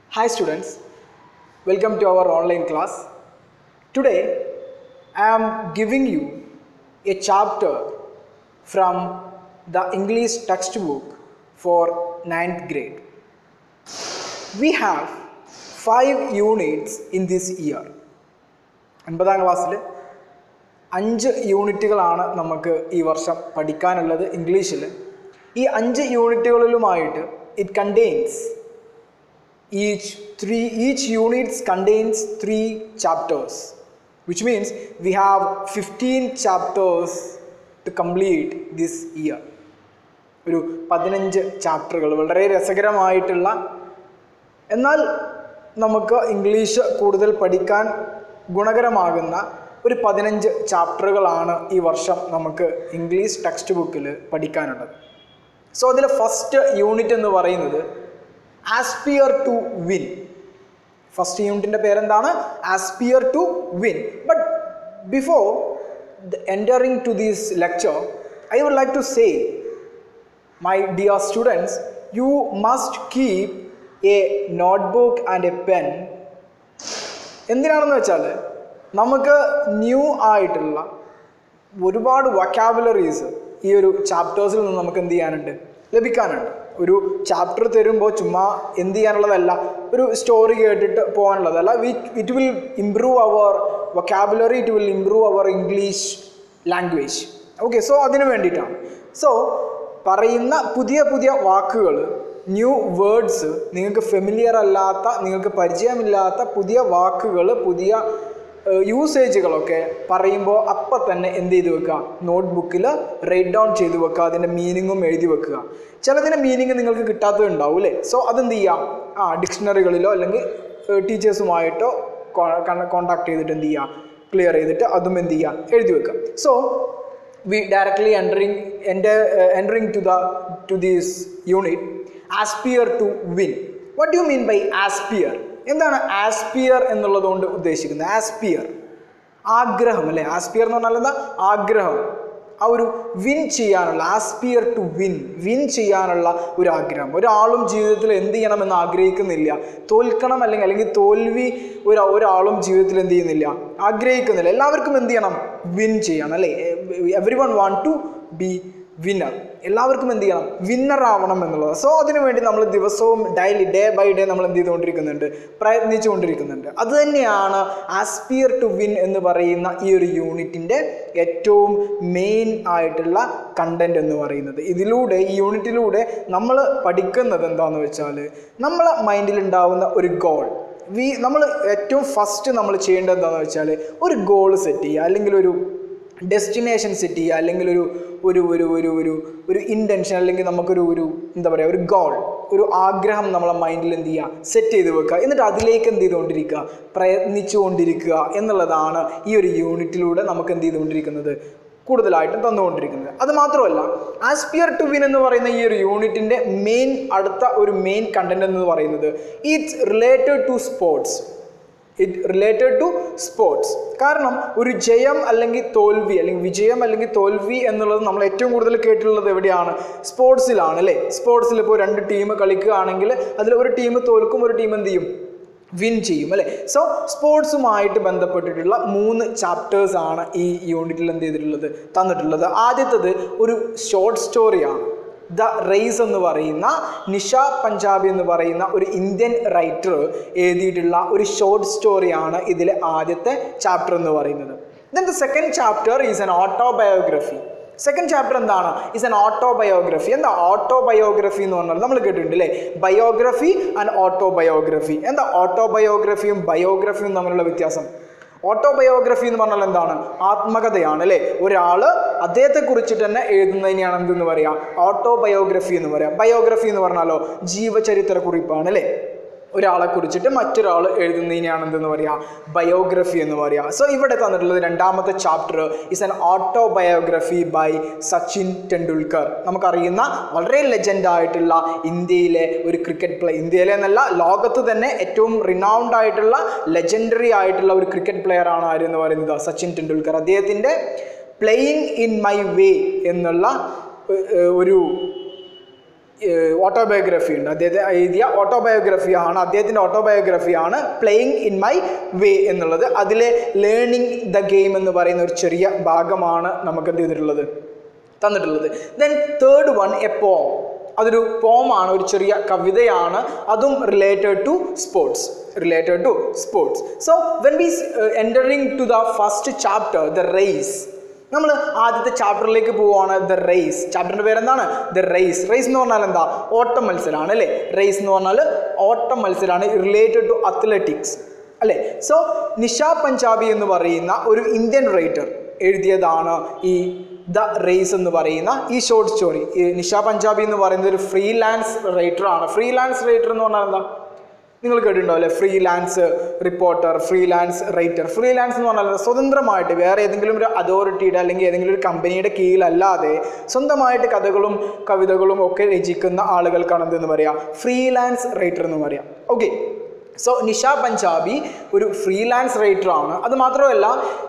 Hi students, welcome to our online class. Today I am giving you a chapter from the English textbook for 9th grade. We have five units in this year. ഒൻപതാം ക്ലാസ്സിൽ അഞ്ച് യൂണിറ്റുകളാണ് നമുക്ക് ഈ വർഷം പഠിക്കാനുള്ളത് ഇംഗ്ലീഷിൽ ഈ അഞ്ച് യൂണിറ്റുകളിലുമായിട്ട് it contains each three each units contains three chapters which means we have 15 chapters to complete this year ഒരു പതിനഞ്ച് ചാപ്റ്ററുകൾ വളരെ രസകരമായിട്ടുള്ള എന്നാൽ നമുക്ക് ഇംഗ്ലീഷ് കൂടുതൽ പഠിക്കാൻ ഗുണകരമാകുന്ന ഒരു പതിനഞ്ച് ചാപ്റ്ററുകളാണ് ഈ വർഷം നമുക്ക് ഇംഗ്ലീഷ് ടെക്സ്റ്റ് ബുക്കിൽ പഠിക്കാനുള്ളത് സോ അതിൽ ഫസ്റ്റ് യൂണിറ്റ് എന്ന് പറയുന്നത് ആസ്പിയർ ടു വിൻ ഫസ്റ്റ് യൂണിറ്റിൻ്റെ പേരെന്താണ് aspire to win but before entering to these lecture I would like to say my dear students you must keep a notebook and a pen എന്തിനാണെന്ന് വെച്ചാൽ നമുക്ക് new ആയിട്ടുള്ള ഒരുപാട് vocabularies ഈ ഒരു ചാപ്റ്റേഴ്സിൽ നിന്ന് നമുക്ക് എന്ത് ചെയ്യാനുണ്ട് ലഭിക്കാനുണ്ട് ഒരു ചാപ്റ്റർ തരുമ്പോൾ ചുമ്മാ എന്ത് ചെയ്യാനുള്ളതല്ല ഒരു സ്റ്റോറി കേട്ടിട്ട് പോകാനുള്ളതല്ല it will improve our vocabulary it will improve our English language okay so അതിന് വേണ്ടിയിട്ടാണ് സോ പറയുന്ന പുതിയ പുതിയ വാക്കുകൾ ന്യൂ വേർഡ്സ് നിങ്ങൾക്ക് ഫെമിലിയർ അല്ലാത്ത നിങ്ങൾക്ക് പരിചയമില്ലാത്ത പുതിയ വാക്കുകൾ പുതിയ യൂസേജുകളൊക്കെ പറയുമ്പോൾ അപ്പം തന്നെ എന്ത് ചെയ്ത് വെക്കുക നോട്ട് ബുക്കിൽ റൈറ്റ് ഡൗൺ ചെയ്ത് വെക്കുക അതിൻ്റെ മീനിങ്ങും എഴുതി വെക്കുക ചിലതിൻ്റെ മീനിങ് നിങ്ങൾക്ക് കിട്ടാത്തതുണ്ടാവും അല്ലേ സോ അതെന്ത് ചെയ്യാം ആ ഡിക്ഷണറികളിലോ അല്ലെങ്കിൽ ടീച്ചേഴ്സുമായിട്ടോ കോണ്ടാക്ട് ചെയ്തിട്ട് എന്ത് ചെയ്യുക ക്ലിയർ ചെയ്തിട്ട് അതും എന്ത് ചെയ്യുക എഴുതി വെക്കുക സോ വി ഡയറക്ട്ലി എൻറ്ററിങ് എൻ്റെ entering to the to these unit aspire to win what you mean by aspire എന്താണ് ആസ്പിയർ എന്നുള്ളത് കൊണ്ട് ഉദ്ദേശിക്കുന്നത് ആസ്പിയർ ആഗ്രഹം അല്ലേ ആസ്പിയർ എന്ന് പറഞ്ഞാൽ എന്താ ആഗ്രഹം ആ ഒരു വിൻ ചെയ്യാനുള്ള ആസ്പിയർ ടു വിൻ വിൻ ചെയ്യാനുള്ള ഒരു ആഗ്രഹം ഒരാളും ജീവിതത്തിൽ എന്ത് ചെയ്യണമെന്ന് ആഗ്രഹിക്കുന്നില്ല തോൽക്കണം അല്ലെങ്കിൽ അല്ലെങ്കിൽ തോൽവി ഒരു ഒരാളും ജീവിതത്തിൽ എന്ത് ചെയ്യുന്നില്ല ആഗ്രഹിക്കുന്നില്ല എല്ലാവർക്കും എന്ത് ചെയ്യണം വിൻ ചെയ്യണം അല്ലേ everyone want to be winner എല്ലാവർക്കും എന്ത് ചെയ്യണം വിന്നർ ആവണം എന്നുള്ളത് സോ അതിനു വേണ്ടി നമ്മൾ ദിവസവും ഡെയിലി ഡേ ബൈ ഡേ നമ്മൾ എന്ത് ചെയ്തുകൊണ്ടിരിക്കുന്നുണ്ട് പ്രയത്നിച്ചുകൊണ്ടിരിക്കുന്നുണ്ട് അത് തന്നെയാണ് ആസ്പിയർ ടു വിൻ എന്ന് പറയുന്ന ഈ ഒരു യൂണിറ്റിൻ്റെ ഏറ്റവും മെയിൻ ആയിട്ടുള്ള കണ്ടന്റ് എന്ന് പറയുന്നത് ഇതിലൂടെ ഈ യൂണിറ്റിലൂടെ നമ്മൾ പഠിക്കുന്നത് എന്താണെന്ന് വെച്ചാൽ നമ്മളെ മൈൻഡിൽ ഉണ്ടാവുന്ന ഒരു ഗോൾ വി നമ്മൾ ഏറ്റവും ഫസ്റ്റ് നമ്മൾ ചെയ്യേണ്ടത് എന്താണെന്ന് വെച്ചാൽ ഒരു ഗോൾ സെറ്റ് ചെയ്യുക അല്ലെങ്കിൽ ഒരു ഡെസ്റ്റിനേഷൻ സെറ്റ് ചെയ്യുക അല്ലെങ്കിൽ ഒരു ഒരു ഒരു ഒരു ഒരു ഒരു ഇൻറ്റൻഷൻ അല്ലെങ്കിൽ നമുക്കൊരു ഒരു എന്താ പറയുക ഒരു ഗോൾ ഒരു ആഗ്രഹം നമ്മളെ മൈൻഡിൽ എന്ത് ചെയ്യുക സെറ്റ് ചെയ്ത് വെക്കുക എന്നിട്ട് അതിലേക്ക് എന്ത് ചെയ്തുകൊണ്ടിരിക്കുക പ്രയത്നിച്ചുകൊണ്ടിരിക്കുക എന്നുള്ളതാണ് ഈ ഒരു യൂണിറ്റിലൂടെ നമുക്ക് എന്ത് ചെയ്തുകൊണ്ടിരിക്കുന്നത് കൂടുതലായിട്ടും തന്നുകൊണ്ടിരിക്കുന്നത് അത് മാത്രമല്ല ആസ്പിയർ ടു വിൻ എന്ന് പറയുന്ന ഈ ഒരു യൂണിറ്റിൻ്റെ മെയിൻ അടുത്ത ഒരു മെയിൻ കണ്ടന്റ് എന്ന് പറയുന്നത് it's related to sports it related to sports കാരണം ഒരു ജയം അല്ലെങ്കിൽ തോൽവി അല്ലെങ്കിൽ വിജയം അല്ലെങ്കിൽ തോൽവി എന്നുള്ളത് നമ്മൾ ഏറ്റവും കൂടുതൽ കേട്ടിട്ടുള്ളത് എവിടെയാണ് സ്പോർട്സിലാണ് അല്ലേ സ്പോർട്സിൽ ഇപ്പോൾ രണ്ട് ടീം കളിക്കുകയാണെങ്കിൽ അതിൽ ഒരു ടീം തോൽക്കും ഒരു ടീം എന്ത് ചെയ്യും വിൻ ചെയ്യും അല്ലേ സോ സ്പോർട്സുമായിട്ട് ബന്ധപ്പെട്ടിട്ടുള്ള മൂന്ന് ചാപ്റ്റേഴ്സ് ആണ് ഈ യൂണിറ്റിൽ എന്ത് ചെയ്തിട്ടുള്ളത് തന്നിട്ടുള്ളത് ആദ്യത്തത് ഒരു ഷോർട്ട് സ്റ്റോറിയാണ് ദ റേസ് എന്ന് പറയുന്ന നിഷ പഞ്ചാബി എന്ന് പറയുന്ന ഒരു ഇന്ത്യൻ റൈറ്റർ എഴുതിയിട്ടുള്ള ഒരു ഷോർട്ട് സ്റ്റോറിയാണ് ഇതിലെ ആദ്യത്തെ ചാപ്റ്റർ എന്ന് പറയുന്നത് then the second chapter is an autobiography second chapter എന്താണ് ഇസ് എൻ ഓട്ടോബയോഗ്രഫി എന്താ ഓട്ടോബയോഗ്രഫി എന്ന് പറഞ്ഞാൽ നമ്മൾ കേട്ടിട്ടുണ്ട് അല്ലേ ബയോഗ്രഫി ആൻഡ് ഓട്ടോബയോഗ്രഫി എന്താ ഓട്ടോബയോഗ്രഫിയും ബയോഗ്രഫിയും തമ്മിലുള്ള വ്യത്യാസം ഓട്ടോബയോഗ്രഫി എന്ന് പറഞ്ഞാൽ എന്താണ് ആത്മകഥയാണ് അല്ലേ ഒരാൾ അദ്ദേഹത്തെ കുറിച്ചിട്ട് തന്നെ എഴുതുന്നതിനെയാണ് എന്തെന്ന് പറയാം ഓട്ടോബയോഗ്രഫി എന്ന് പറയാം ബയോഗ്രഫി എന്ന് പറഞ്ഞാലോ ജീവചരിത്ര കുറിപ്പാണ് അല്ലേ ഒരാളെ കുറിച്ചിട്ട് മറ്റൊരാൾ എഴുതുന്നതിനെയാണ് എന്തെന്ന് പറയുക ബയോഗ്രഫി എന്ന് പറയുക സോ ഇവിടെ തന്നിട്ടുള്ളത് രണ്ടാമത്തെ chapter is an autobiography by Sachin Tendulkar നമുക്കറിയുന്ന വളരെ ലെജൻഡ് ആയിട്ടുള്ള ഇന്ത്യയിലെ ഒരു ക്രിക്കറ്റ് പ്ലേ ഇന്ത്യയിലെ എന്നല്ല ലോകത്ത് തന്നെ ഏറ്റവും റിനൗണ്ട് ആയിട്ടുള്ള ലെജൻഡറി ആയിട്ടുള്ള ഒരു ക്രിക്കറ്റ് പ്ലെയർ ആണ് ആര് എന്ന് പറയുന്നത് സച്ചിൻ ടെണ്ടുൽക്കർ അദ്ദേഹത്തിൻ്റെ പ്ലേയിങ് ഇൻ മൈ വേ എന്നുള്ള ഏർ, ഒരു ഓട്ടോബയോഗ്രഫി ഉണ്ട് അദ്ദേഹത്തെ എഴുതിയ ഓട്ടോബയോഗ്രഫിയാണ് അദ്ദേഹത്തിൻ്റെ ഓട്ടോബയോഗ്രഫിയാണ് പ്ലേയിങ് ഇൻ മൈ വേ എന്നുള്ളത് അതിലെ ലേണിംഗ് ദ ഗെയിം എന്ന് പറയുന്ന ഒരു ചെറിയ ഭാഗമാണ് നമുക്ക് എന്ത് ചെയ്തിട്ടുള്ളത് തന്നിട്ടുള്ളത് ദെൻ തേർഡ് വൺ എ പോം അതൊരു പോമാണ് ഒരു ചെറിയ കവിതയാണ് അതും related to sports related to sports so when we entering to the first chapter the race നമ്മൾ ആദ്യത്തെ ചാപ്റ്ററിലേക്ക് പോവുകയാണ് ദ റേസ് ചാപ്റ്ററിൻ്റെ പേരെന്താണ് ദ റേസ് റേസ് എന്ന് പറഞ്ഞാൽ എന്താ ഓട്ടം മത്സരമാണ് അല്ലേ റേസ് എന്ന് പറഞ്ഞാൽ ഓട്ടം മത്സരമാണ് റിലേറ്റഡ് ടു അത്ലറ്റിക്സ് അല്ലേ സോ നിഷ പഞ്ചാബി എന്ന് പറയുന്ന ഒരു ഇന്ത്യൻ റൈറ്റർ എഴുതിയതാണ് ഈ ദ റേസ് എന്ന് പറയുന്ന ഈ ഷോർട്ട് സ്റ്റോറി ഈ നിഷ പഞ്ചാബി എന്ന് പറയുന്നത് ഒരു ഫ്രീലാൻസ് റൈറ്ററാണ് ഫ്രീലാൻസ് റൈറ്റർ എന്ന് പറഞ്ഞാൽ എന്താ നിങ്ങൾ കേട്ടിട്ടുണ്ടോ അല്ലേ freelance reporter freelance writer freelance എന്ന് പറഞ്ഞാൽ സ്വതന്ത്രമായിട്ട് വേറെ ഏതെങ്കിലും ഒരു അതോറിറ്റിയുടെ അല്ലെങ്കിൽ ഏതെങ്കിലും ഒരു കമ്പനിയുടെ കീഴിലല്ലാതെ സ്വന്തമായിട്ട് കഥകളും കവിതകളും ഒക്കെ രചിക്കുന്ന ആളുകൾക്കാണ് എന്തെന്ന് പറയാം ഫ്രീലാൻസ് റൈറ്റർ എന്ന് പറയാം ഓക്കെ സോ നിഷ പഞ്ചാബി ഒരു ഫ്രീലാൻസ് റൈറ്റർ ആണ് അത് മാത്രമല്ല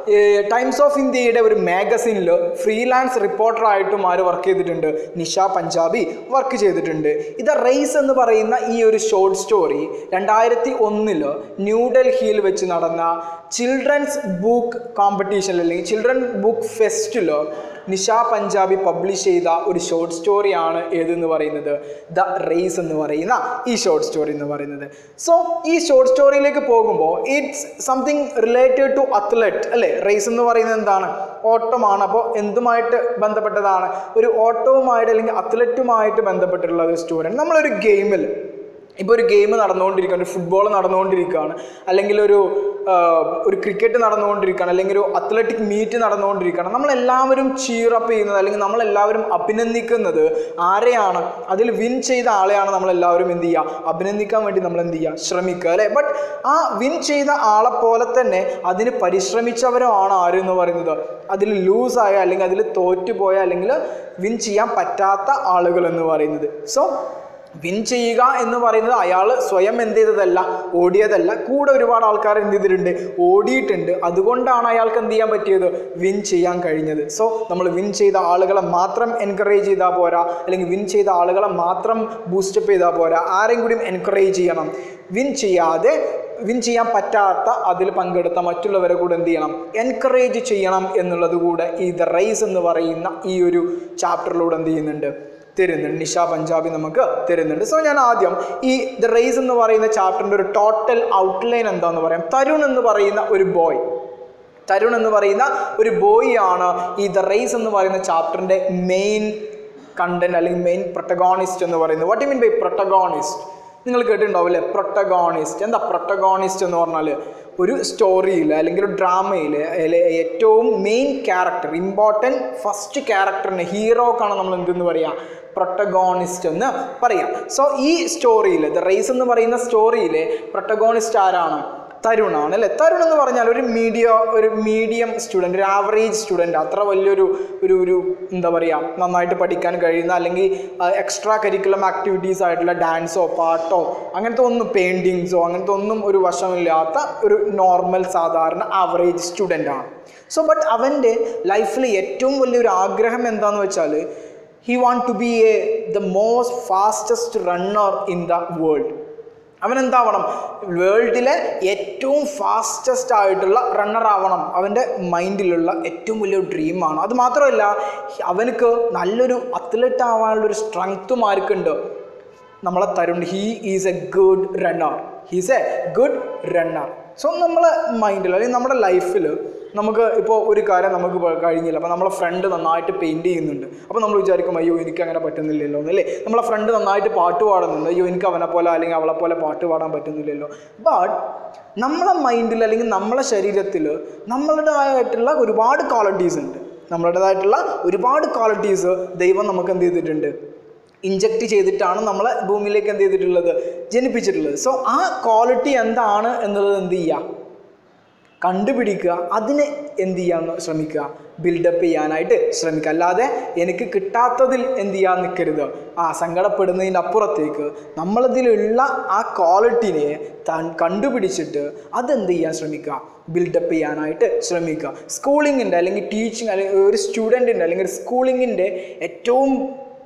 ടൈംസ് ഓഫ് ഇന്ത്യയുടെ ഒരു മാഗസിനിൽ ഫ്രീലാൻസ് റിപ്പോർട്ടറായിട്ടും ആര് വർക്ക് ചെയ്തിട്ടുണ്ട് നിഷ പഞ്ചാബി വർക്ക് ചെയ്തിട്ടുണ്ട് ഇത് റേസ് എന്ന് പറയുന്ന ഈ ഒരു ഷോർട്ട് സ്റ്റോറി രണ്ടായിരത്തി ഒന്നിൽ ന്യൂഡൽഹിയിൽ വെച്ച് നടന്ന ചിൽഡ്രൻസ് ബുക്ക് കോമ്പറ്റീഷനിൽ അല്ലെങ്കിൽ ചിൽഡ്രൻ ബുക്ക് ഫെസ്റ്റിൽ നിഷ പഞ്ചാബി പബ്ലിഷ് ചെയ്ത ഒരു ഷോർട്ട് സ്റ്റോറിയാണ് ഏതെന്ന് പറയുന്നത് ദ റേസ് എന്ന് പറയുന്ന ഈ ഷോർട്ട് സ്റ്റോറി എന്ന് പറയുന്നത് സോ ഈ ഷോർട്ട് സ്റ്റോറിയിലേക്ക് പോകുമ്പോൾ it's something related to athlete അല്ലേ റേസ് എന്ന് പറയുന്നത് എന്താണ് ഓട്ടമാണ് അപ്പോൾ എന്തുമായിട്ട് ബന്ധപ്പെട്ടതാണ് ഒരു ഓട്ടവുമായിട്ട് അല്ലെങ്കിൽ അത്ലറ്റുമായിട്ട് ബന്ധപ്പെട്ടിട്ടുള്ള ഒരു സ്റ്റോറിയാണ് നമ്മളൊരു ഗെയിമിൽ ഇപ്പോൾ ഒരു ഗെയിം നടന്നുകൊണ്ടിരിക്കുകയാണ് ഒരു ഫുട്ബോൾ നടന്നുകൊണ്ടിരിക്കുകയാണ് അല്ലെങ്കിൽ ഒരു ആ, ഒരു ക്രിക്കറ്റ് നടന്നുകൊണ്ടിരിക്കുകയാണ് അല്ലെങ്കിൽ ഒരു അത്ലറ്റിക് മീറ്റ് നടന്നുകൊണ്ടിരിക്കുകയാണ് നമ്മളെല്ലാവരും ചീറപ്പ് ചെയ്യുന്നത് അല്ലെങ്കിൽ നമ്മളെല്ലാവരും അഭിനന്ദിക്കുന്നത് ആരെയാണ് അതിൽ വിൻ ചെയ്ത ആളെയാണ് നമ്മളെല്ലാവരും എന്ത് ചെയ്യുക അഭിനന്ദിക്കാൻ വേണ്ടി നമ്മൾ എന്ത് ചെയ്യുക ശ്രമിക്കുക അല്ലേ ബട്ട് ആ വിൻ ചെയ്ത ആളെ പോലെ തന്നെ അതിന് പരിശ്രമിച്ചവരാണ് ആര് എന്ന് പറയുന്നത് അതിൽ ലൂസായ അല്ലെങ്കിൽ അതിൽ തോറ്റുപോയ അല്ലെങ്കിൽ വിൻ ചെയ്യാൻ പറ്റാത്ത ആളുകൾ എന്ന് പറയുന്നത് സോ വിൻ ചെയ്യുക എന്ന് പറയുന്നത് അയാൾ സ്വയം എന്ത് ചെയ്തതല്ല ഓടിയതല്ല കൂടെ ഒരുപാട് ആൾക്കാർ എന്ത് ചെയ്തിട്ടുണ്ട് ഓടിയിട്ടുണ്ട് അതുകൊണ്ടാണ് അയാൾക്ക് എന്ത് ചെയ്യാൻ പറ്റിയത് വിൻ ചെയ്യാൻ കഴിഞ്ഞത് സോ നമ്മൾ വിൻ ചെയ്ത ആളുകളെ മാത്രം എൻകറേജ് ചെയ്താൽ പോരാ അല്ലെങ്കിൽ വിൻ ചെയ്ത ആളുകളെ മാത്രം ബൂസ്റ്റപ്പ് ചെയ്താൽ പോരാ ആരെയും കൂടി എൻകറേജ് ചെയ്യണം വിൻ ചെയ്യാതെ വിൻ ചെയ്യാൻ പറ്റാത്ത അതിൽ പങ്കെടുത്ത മറ്റുള്ളവരെ കൂടെ എന്ത് ചെയ്യണം എൻകറേജ് ചെയ്യണം എന്നുള്ളത് കൂടെ ഈ ദ റൈസ് എന്ന് പറയുന്ന ഈ ഒരു ചാപ്റ്ററിലൂടെ എന്ത് ചെയ്യുന്നുണ്ട് തരുന്നുണ്ട് നിഷ പഞ്ചാബി നമുക്ക് തരുന്നുണ്ട് സോ ഞാൻ ആദ്യം ഈ ദ റേസ് എന്ന് പറയുന്ന ചാപ്റ്ററിൻ്റെ ഒരു ടോട്ടൽ ഔട്ട്ലൈൻ എന്താന്ന് പറയാം തരുൺ എന്ന് പറയുന്ന ഒരു ബോയ് തരുൺ എന്ന് പറയുന്ന ഒരു ബോയ് ആണ് ഈ ദ റേസ് എന്ന് പറയുന്ന ചാപ്റ്ററിൻ്റെ മെയിൻ കണ്ടന്റ് അല്ലെങ്കിൽ മെയിൻ പ്രൊട്ടഗോണിസ്റ്റ് എന്ന് പറയുന്നത് what you mean by protagonist നിങ്ങൾ കേട്ടിട്ടുണ്ടാവില്ലേ പ്രൊട്ടഗോണിസ്റ്റ് എന്താ പ്രൊട്ടഗോണിസ്റ്റ് എന്ന് പറഞ്ഞാൽ ഒരു സ്റ്റോറിയിൽ അല്ലെങ്കിൽ ഒരു ഡ്രാമയിൽ ഏറ്റവും മെയിൻ ക്യാരക്ടർ ഇമ്പോർട്ടൻറ്റ് ഫസ്റ്റ് ക്യാരക്ടറിന് ഹീറോക്കാണ് നമ്മൾ എന്തെന്ന് പറയുക പ്രൊട്ടഗോണിസ്റ്റ് എന്ന് പറയാം സോ ഈ സ്റ്റോറിയിൽ ദ റേസ് എന്ന് പറയുന്ന സ്റ്റോറിയിൽ പ്രൊട്ടഗോണിസ്റ്റ് ആരാണ് തരുണാണ് അല്ലേ തരുൺ എന്ന് പറഞ്ഞാൽ ഒരു മീഡിയ ഒരു മീഡിയം സ്റ്റുഡൻറ്റ് ഒരു ആവറേജ് സ്റ്റുഡൻറ്റ് അത്ര വലിയൊരു ഒരു ഒരു എന്താ പറയുക നന്നായിട്ട് പഠിക്കാൻ കഴിയുന്ന അല്ലെങ്കിൽ എക്സ്ട്രാ കരിക്കുലം ആക്ടിവിറ്റീസ് ആയിട്ടുള്ള ഡാൻസോ പാട്ടോ അങ്ങനത്തെ ഒന്നും പെയിൻറ്റിങ്സോ അങ്ങനത്തെ ഒന്നും ഒരു വശമില്ലാത്ത ഒരു നോർമൽ സാധാരണ ആവറേജ് സ്റ്റുഡൻ്റ് ആണ് സോ ബട്ട് അവൻ്റെ ലൈഫിൽ ഏറ്റവും വലിയൊരു ആഗ്രഹം എന്താണെന്ന് വെച്ചാൽ he want to be a the most fastest runner in the world അവൻ എന്താവണം വേൾഡിലെ ഏറ്റവും ഫാസ്റ്റസ്റ്റ് ആയിട്ടുള്ള റണ്ണർ ആവണം അവൻ്റെ മൈൻഡിലുള്ള ഏറ്റവും വലിയ ഡ്രീമാണ് അത് മാത്രമല്ല അവനക്ക് നല്ലൊരു അത്ലറ്റ് ആവാനുള്ളൊരു സ്ട്രെങ്ത്തും ആർക്കുണ്ട് നമ്മളെ Tarun he is a good runner he's a good runner so നമ്മളെ മൈൻഡിൽ അല്ലെങ്കിൽ നമ്മുടെ ലൈഫിൽ നമുക്ക് ഇപ്പോൾ ഒരു കാര്യം നമുക്ക് പ- കഴിഞ്ഞില്ല അപ്പോൾ നമ്മളെ ഫ്രണ്ട് നന്നായിട്ട് പെയിൻറ് ചെയ്യുന്നുണ്ട് അപ്പോൾ നമ്മൾ വിചാരിക്കും അയ്യോ എനിക്ക് അങ്ങനെ പറ്റുന്നില്ലല്ലോ എന്നല്ലേ നമ്മളെ ഫ്രണ്ട് നന്നായിട്ട് പാട്ട് പാടുന്നുണ്ട് അയ്യോ എനിക്ക് അവനെ പോലെ അല്ലെങ്കിൽ അവളെ പോലെ പാട്ട് പാടാൻ പറ്റുന്നില്ലല്ലോ ബട്ട് നമ്മളെ മൈൻഡിൽ അല്ലെങ്കിൽ നമ്മളെ ശരീരത്തിൽ നമ്മളുടേതായിട്ടുള്ള ഒരുപാട് ക്വാളിറ്റീസ് ഉണ്ട് നമ്മളുടേതായിട്ടുള്ള ഒരുപാട് ക്വാളിറ്റീസ് ദൈവം നമുക്ക് എന്ത് ചെയ്തിട്ടുണ്ട് ഇഞ്ചക്ട് ചെയ്തിട്ടാണ് നമ്മളെ ഭൂമിയിലേക്ക് എന്ത് ചെയ്തിട്ടുള്ളത് ജനിപ്പിച്ചിട്ടുള്ളത് സോ ആ ക്വാളിറ്റി എന്താണ് എന്നുള്ളത് എന്ത് ചെയ്യുക കണ്ടുപിടിക്കുക അതിനെ എന്ത് ചെയ്യാൻ ശ്രമിക്കുക ബിൽഡപ്പ് ചെയ്യാനായിട്ട് ശ്രമിക്കുക അല്ലാതെ എനിക്ക് കിട്ടാത്തതിൽ എന്ത് ചെയ്യാൻ നിൽക്കരുത് ആ സങ്കടപ്പെടുന്നതിൻ്റെ അപ്പുറത്തേക്ക് നമ്മളതിലുള്ള ആ ക്വാളിറ്റിനെ താൻ കണ്ടുപിടിച്ചിട്ട് അതെന്ത് ചെയ്യാൻ ശ്രമിക്കുക ബിൽഡപ്പ് ചെയ്യാനായിട്ട് ശ്രമിക്കുക സ്കൂളിങ്ങിൻ്റെ അല്ലെങ്കിൽ ടീച്ചിങ് അല്ലെങ്കിൽ ഒരു സ്റ്റുഡൻറ്റിൻ്റെ അല്ലെങ്കിൽ ഒരു സ്കൂളിങ്ങിൻ്റെ ഏറ്റവും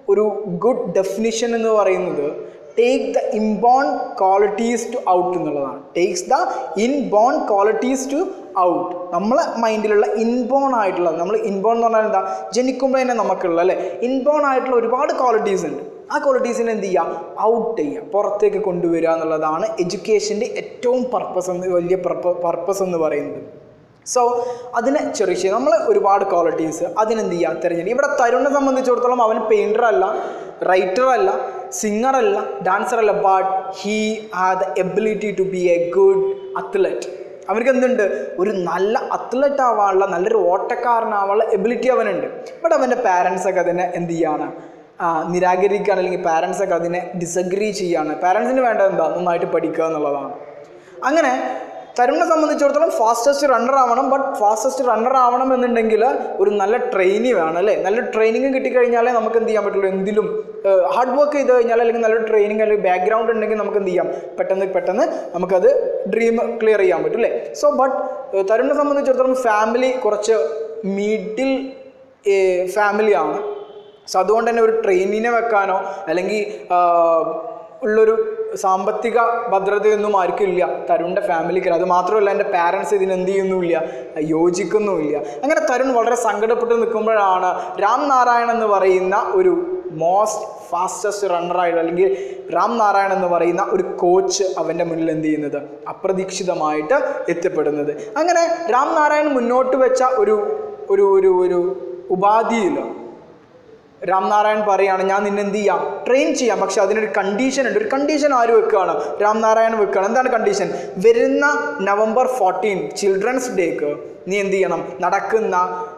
ഒരു ഗുഡ് ഡെഫിനിഷൻ എന്ന് പറയുന്നത് take the inborn qualities to out എന്നുള്ളതാണ് takes the inborn qualities to out നമ്മളെ മൈൻഡിലുള്ള ഇൻബോൺ ആയിട്ടുള്ള നമ്മൾ ഇൻബോൺ എന്ന് പറഞ്ഞാൽ എന്താ ജനിക്കുമ്പോൾ തന്നെ നമുക്കുള്ള അല്ലേ ഇൻബോൺ ആയിട്ടുള്ള ഒരുപാട് ക്വാളിറ്റീസ് ഉണ്ട് ആ ക്വാളിറ്റീസിനെ എന്ത് ചെയ്യുക ഔട്ട് ചെയ്യുക പുറത്തേക്ക് കൊണ്ടുവരിക എന്നുള്ളതാണ് എഡ്യൂക്കേഷൻ്റെ ഏറ്റവും പർപ്പസ് എന്ന് വലിയ പർപ്പസ് എന്ന് പറയുന്നത് സോ അതിനെ ചെറിയ ചെയ്യുക നമ്മൾ ഒരുപാട് ക്വാളിറ്റീസ് അതിനെന്ത് ചെയ്യുക തിരഞ്ഞെടുക്കുക ഇവിടെ തരുണിനെ സംബന്ധിച്ചിടത്തോളം അവൻ പെയിൻറ്റർ അല്ല റൈറ്റർ അല്ല സിംഗർ അല്ല ഡാൻസർ അല്ല but he have the ability to be a good athlete അവർക്ക് എന്തുണ്ട് ഒരു നല്ല അത്ലറ്റ് ആവാനുള്ള നല്ലൊരു ഓട്ടക്കാരനാവാനുള്ള എബിലിറ്റി അവനുണ്ട് ബട്ട് അവൻ്റെ പാരൻസ് ഒക്കെ അതിനെ എന്ത് ചെയ്യാണ് ആ, നിരാകരിക്കുകയാണ് അല്ലെങ്കിൽ പാരൻസ് ഒക്കെ അതിനെ ഡിസഗ്രി ചെയ്യാണ് പാരൻസിന് വേണ്ടത് എന്താ നന്നായിട്ട് പഠിക്കുക എന്നുള്ളതാണ് അങ്ങനെ തരുണിനെ സംബന്ധിച്ചിടത്തോളം ഫാസ്റ്റസ്റ്റ് റണ്ണർ ആവണം ബട്ട് ഫാസ്റ്റസ്റ്റ് റണ്ണർ ആവണം എന്നുണ്ടെങ്കിൽ ഒരു നല്ല ട്രെയിനി വേണം അല്ലേ നല്ല ട്രെയിനിങ് കിട്ടിക്കഴിഞ്ഞാലേ നമുക്ക് എന്ത് ചെയ്യാൻ പറ്റുള്ളൂ എന്തിലും ഹാർഡ് വർക്ക് ചെയ്ത് കഴിഞ്ഞാൽ അല്ലെങ്കിൽ നല്ലൊരു ട്രെയിനിങ് അല്ലെങ്കിൽ ബാക്ക്ഗ്രൗണ്ട് ഉണ്ടെങ്കിൽ നമുക്ക് എന്ത് ചെയ്യാം പെട്ടെന്ന് പെട്ടെന്ന് നമുക്കത് ഡ്രീം ക്ലിയർ ചെയ്യാൻ പറ്റും അല്ലേ സോ ബട്ട് തരുണിനെ സംബന്ധിച്ചിടത്തോളം ഫാമിലി കുറച്ച് മിഡിൽ ഫാമിലിയാണ് സോ അതുകൊണ്ട് തന്നെ ഒരു ട്രെയിനിനെ വെക്കാനോ അല്ലെങ്കിൽ ആ, ഉള്ളൊരു സാമ്പത്തിക ഭദ്രതയൊന്നും ആർക്കും ഇല്ല തരുണിൻ്റെ ഫാമിലിക്ക് അത് മാത്രമല്ല എൻ്റെ പാരൻസ് ഇതിന് എന്ത് ചെയ്യുന്നുമില്ല യോജിക്കുന്നുമില്ല അങ്ങനെ തരുൺ വളരെ സങ്കടപ്പെട്ട് നിൽക്കുമ്പോഴാണ് രാം നാരായൺ എന്ന് പറയുന്ന ഒരു മോസ്റ്റ് ഫാസ്റ്റസ്റ്റ് റണ്ണറായിട്ട് അല്ലെങ്കിൽ രാം നാരായൺ എന്ന് പറയുന്ന ഒരു കോച്ച് അവൻ്റെ മുന്നിൽ എന്ത് ചെയ്യുന്നത് അപ്രതീക്ഷിതമായിട്ട് എത്തിപ്പെടുന്നത് അങ്ങനെ രാം നാരായൺ മുന്നോട്ട് വെച്ച ഒരു ഒരു ഒരു ഒരു ഉപാധിയിൽ രാംനാരായൺ പറയാണ് ഞാൻ നിന്നെ എന്ത് ചെയ്യാം ട്രെയിൻ ചെയ്യാം പക്ഷെ അതിനൊരു കണ്ടീഷൻ ഉണ്ട് ഒരു കണ്ടീഷൻ ആര് വെക്കുകയാണ് രാംനാരായൺ വെക്കുകയാണ് എന്താണ് കണ്ടീഷൻ വരുന്ന നവംബർ ഫോർട്ടീൻ ചിൽഡ്രൻസ് ഡേക്ക് നീ എന്ത് ചെയ്യണം നടക്കുന്ന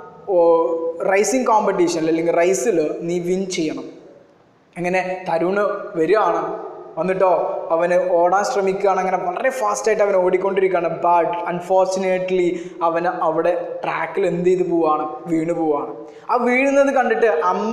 റൈസിങ് കോമ്പറ്റീഷനിൽ അല്ലെങ്കിൽ റൈസിൽ നീ വിൻ ചെയ്യണം അങ്ങനെ തരുണ് വരികയാണ് വന്നിട്ടോ അവന് ഓടാൻ ശ്രമിക്കുകയാണ് അങ്ങനെ വളരെ ഫാസ്റ്റായിട്ട് അവൻ ഓടിക്കൊണ്ടിരിക്കുകയാണ് ബട്ട് അൺഫോർച്ചുനേറ്റ്ലി അവന് അവിടെ ട്രാക്കിൽ എന്ത് ചെയ്ത് പോവാണ് വീണ് പോവാണ് ആ വീഴുന്നത് കണ്ടിട്ട് അമ്മ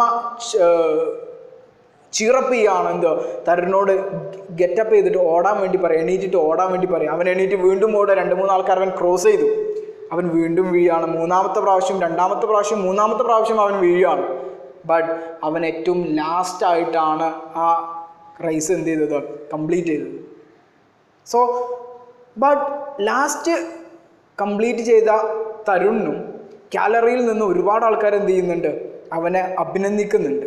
ചീറപ്പ് ചെയ്യാണ് എന്തോ തരുണിനോട് ഗെറ്റപ്പ് ചെയ്തിട്ട് ഓടാൻ വേണ്ടി പറയും എണീറ്റിട്ട് ഓടാൻ വേണ്ടി പറയും അവൻ എണീറ്റ് വീണ്ടും ഓടുക രണ്ട് മൂന്ന് ആൾക്കാർ അവൻ ക്രോസ് ചെയ്തു അവൻ വീണ്ടും വീഴാണ് മൂന്നാമത്തെ പ്രാവശ്യം രണ്ടാമത്തെ പ്രാവശ്യം മൂന്നാമത്തെ പ്രാവശ്യം അവൻ വീഴുകയാണ് ബട്ട് അവൻ ഏറ്റവും ലാസ്റ്റ് ആയിട്ടാണ് ആ റൈസ് എന്ത് ചെയ്തത് കംപ്ലീറ്റ് ചെയ്തത് സോ ബട്ട് ലാസ്റ്റ് കംപ്ലീറ്റ് ചെയ്ത തരുണിനും കാലറിയിൽ നിന്ന് ഒരുപാട് ആൾക്കാർ എന്ത് ചെയ്യുന്നുണ്ട് അവനെ അഭിനന്ദിക്കുന്നുണ്ട്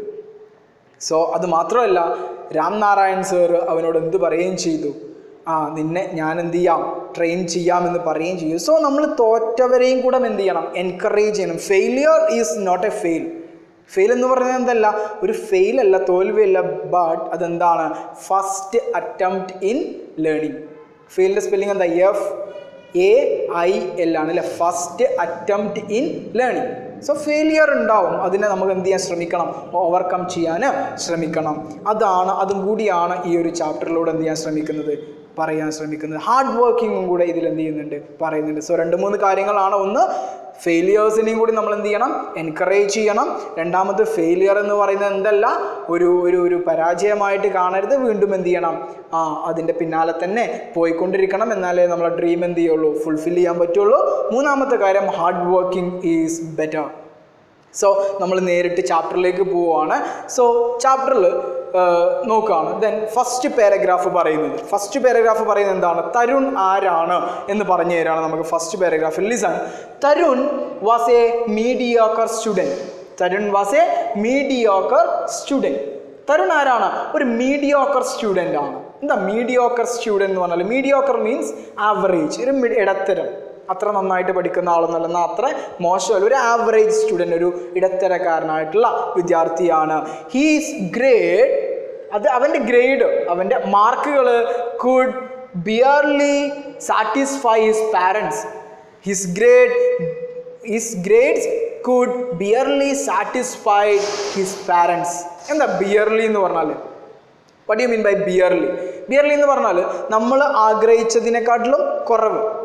സോ അത് മാത്രമല്ല രാം നാരായൺ സർ അവനോട് എന്ത് പറയുകയും ചെയ്തു ആ നിന്നെ ഞാൻ എന്ത് ചെയ്യാം ട്രെയിൻ ചെയ്യാമെന്ന് പറയുകയും ചെയ്യും സോ നമ്മൾ തോറ്റവരെയും കൂടെ എന്ത് ചെയ്യണം എൻകറേജ് ചെയ്യണം failure is not a fail fail എന്ന് പറഞ്ഞാൽ എന്തല്ല ഒരു ഫെയിൽ അല്ല തോൽവിയല്ല ബട്ട് അതെന്താണ് ഫസ്റ്റ് അറ്റംപ്റ്റ് ഇൻ ലേണിംഗ് ഫെയിലിൻ്റെ സ്പെല്ലിംഗ് എന്താ എഫ് എ ഐ എൽ ആണ് അല്ലേ first attempt in learning so failure ഉണ്ടാവും അതിനെ നമുക്ക് എന്ത് ചെയ്യാൻ ശ്രമിക്കണം ഓവർകം ചെയ്യാൻ ശ്രമിക്കണം അതാണ് അതും കൂടിയാണ് ഈ ഒരു ചാപ്റ്ററിലൂടെ എന്ത് ചെയ്യാൻ ശ്രമിക്കുന്നത് പറയാൻ ശ്രമിക്കുന്നത് ഹാർഡ് വർക്കിങ്ങും കൂടെ ഇതിൽ എന്ത് ചെയ്യുന്നുണ്ട് പറയുന്നുണ്ട് സോ രണ്ട് മൂന്ന് കാര്യങ്ങളാണ് ഒന്ന് ഫെയിലിയേഴ്സിനെയും കൂടി നമ്മൾ എന്ത് ചെയ്യണം എൻകറേജ് ചെയ്യണം രണ്ടാമത് ഫെയിലിയർ എന്ന് പറയുന്നത് എന്തല്ല ഒരു ഒരു ഒരു പരാജയമായിട്ട് കാണരുത് വീണ്ടും എന്ത് ചെയ്യണം ആ അതിൻ്റെ പിന്നാലെ തന്നെ പോയിക്കൊണ്ടിരിക്കണം എന്നാലേ നമ്മളെ ഡ്രീം എന്ത് ചെയ്യുള്ളൂ ഫുൾഫിൽ ചെയ്യാൻ പറ്റുള്ളൂ മൂന്നാമത്തെ കാര്യം hard working is better so നമ്മൾ നേരിട്ട് ചാപ്റ്ററിലേക്ക് പോവുകയാണ് സോ ചാപ്റ്ററിൽ നോക്കുകയാണ് ദെൻ ഫസ്റ്റ് പാരഗ്രാഫ് പറയുന്നത് ഫസ്റ്റ് പാരഗ്രാഫ് പറയുന്നത് എന്താണ് തരുൺ ആരാണ് എന്ന് പറഞ്ഞു തരാണ് നമുക്ക് ഫസ്റ്റ് പാരഗ്രാഫിൽ listen Tarun was a mediocre student Tarun was a mediocre student Tarun ആരാണ് ഒരു മീഡിയോക്കർ സ്റ്റുഡൻ്റ് ആണ് എന്താ മീഡിയോക്കർ സ്റ്റുഡൻറ് എന്ന് പറഞ്ഞാൽ മീഡിയോക്കർ മീൻസ് ആവറേജ് ഒരു mid- ഇടത്തരം അത്ര നന്നായിട്ട് പഠിക്കുന്ന ആളൊന്നുമല്ല എന്നാൽ അത്ര മോശമല്ല ഒരു ആവറേജ് സ്റ്റുഡൻ്റ് ഒരു ഇടത്തരക്കാരനായിട്ടുള്ള വിദ്യാർത്ഥിയാണ് ഹീസ് ഗ്രേഡ് അത് അവൻ്റെ ഗ്രേഡ് അവൻ്റെ മാർക്കുകൾ could barely satisfy his parents his grade his grades could barely satisfy his parents എന്താ ബിയർലി എന്ന് പറഞ്ഞാൽ what you mean by barely barely എന്ന് പറഞ്ഞാൽ നമ്മൾ ആഗ്രഹിച്ചതിനെക്കാട്ടിലും കുറവ്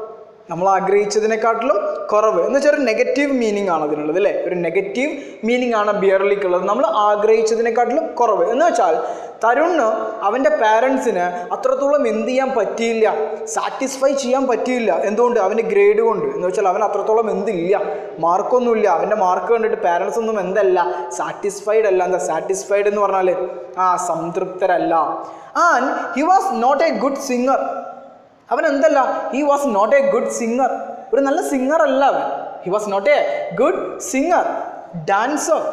നമ്മൾ ആഗ്രഹിച്ചതിനെക്കാട്ടിലും കുറവ് എന്ന് വെച്ചാൽ ഒരു നെഗറ്റീവ് മീനിങ് ആണ് അതിനുള്ളത് അല്ലേ ഒരു നെഗറ്റീവ് മീനിങ് ആണ് ബിയർലിക്കുള്ളത് നമ്മൾ ആഗ്രഹിച്ചതിനെക്കാട്ടിലും കുറവ് എന്ന് വെച്ചാൽ തരുണിന് അവൻ്റെ പാരൻസിന് അത്രത്തോളം എന്ത് ചെയ്യാൻ പറ്റിയില്ല സാറ്റിസ്ഫൈ ചെയ്യാൻ പറ്റിയില്ല എന്തുകൊണ്ട് അവൻ്റെ ഗ്രേഡ് കൊണ്ട് എന്ന് വെച്ചാൽ അവൻ അത്രത്തോളം എന്തില്ല മാർക്കൊന്നുമില്ല അവൻ്റെ മാർക്ക് കണ്ടിട്ട് പാരൻസ് ഒന്നും എന്തല്ല സാറ്റിസ്ഫൈഡ് അല്ല എന്താ സാറ്റിസ്ഫൈഡ് എന്ന് പറഞ്ഞാൽ ആ സംതൃപ്തരല്ല and he was not a good singer അവൻ എന്തല്ല he was not a good singer ഒരു നല്ല സിംഗർ അല്ല അവൻ he was not a good singer dancer